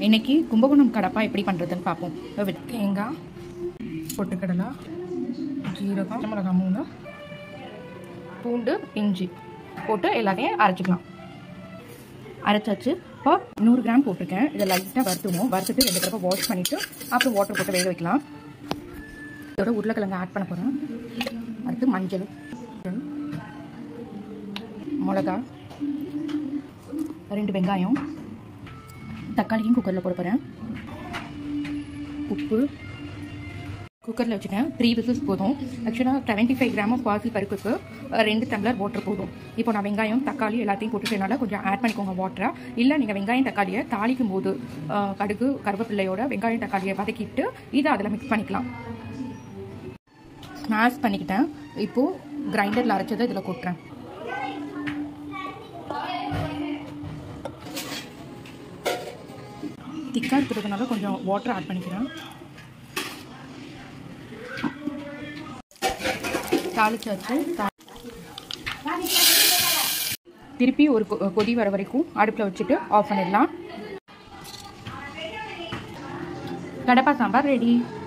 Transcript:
இன்னைக்கு கும்பகோணம் கடப்பா எப்படி பண்ணுறதுன்னு பார்ப்போம் வித் தேங்காய் பொட்டுக்கடலை ஜீரகம் பச்சை மிளகாய் மூணு பூண்டு இஞ்சி போட்டு எல்லாத்தையும் அரைச்சிக்கலாம் அரைச்சாச்சு இப்போ நூறு கிராம் போட்டிருக்கேன் இதை லைட்டாக வறுத்துவோம் வறுத்துட்டு ரெண்டு தடவை வாஷ் பண்ணிவிட்டு அப்புறம் வாட்டர் போட்டு வேக வைக்கலாம் இதோட உருளைக்கிழங்கு ஆட் பண்ண போகிறேன் அடுத்து மஞ்சள் மிளகா ரெண்டு வெங்காயம் தக்காளியும் குக்கரில் போட போகிறேன் உப்பு குக்கரில் வச்சுட்டேன் த்ரீ விசில்ஸ் போதும் ஆக்சுவலாக செவன்ட்டி ஃபைவ் கிராம் ஆஃப் பாசி பருப்புக்கு அஹ், ரெண்டு டம்ளர் வாட்டர் போதும் இப்போ நான் வெங்காயம் தக்காளி எல்லாத்தையும் போட்டுட்டனால கொஞ்சம் ஆட் பண்ணிக்கோங்க வாட்டரை இல்லை நீங்கள் வெங்காயம் தக்காளியை தாளிக்கும் போது அஹ், கடுகு கருவேப்பிள்ளையோட வெங்காயம் தக்காளியை வதக்கிட்டு இதை அதில் மிக்ஸ் பண்ணிக்கலாம் ஸ்மாஷ் பண்ணிக்கிட்டேன் இப்போது கிரைண்டரில் அரைச்சதை இதில் கொட்டுறேன் திக்காக இருக்கிறதுனால கொஞ்சம் வாட்டர் ஆட் பண்ணிக்கிறேன் தாளிச்சாச்சு தா- திருப்பி ஒரு கொ- கொதி வர வரைக்கும் அடுப்பில் வச்சுட்டு ஆஃப் பண்ணிடலாம் கடப்பா சாம்பார் ரெடி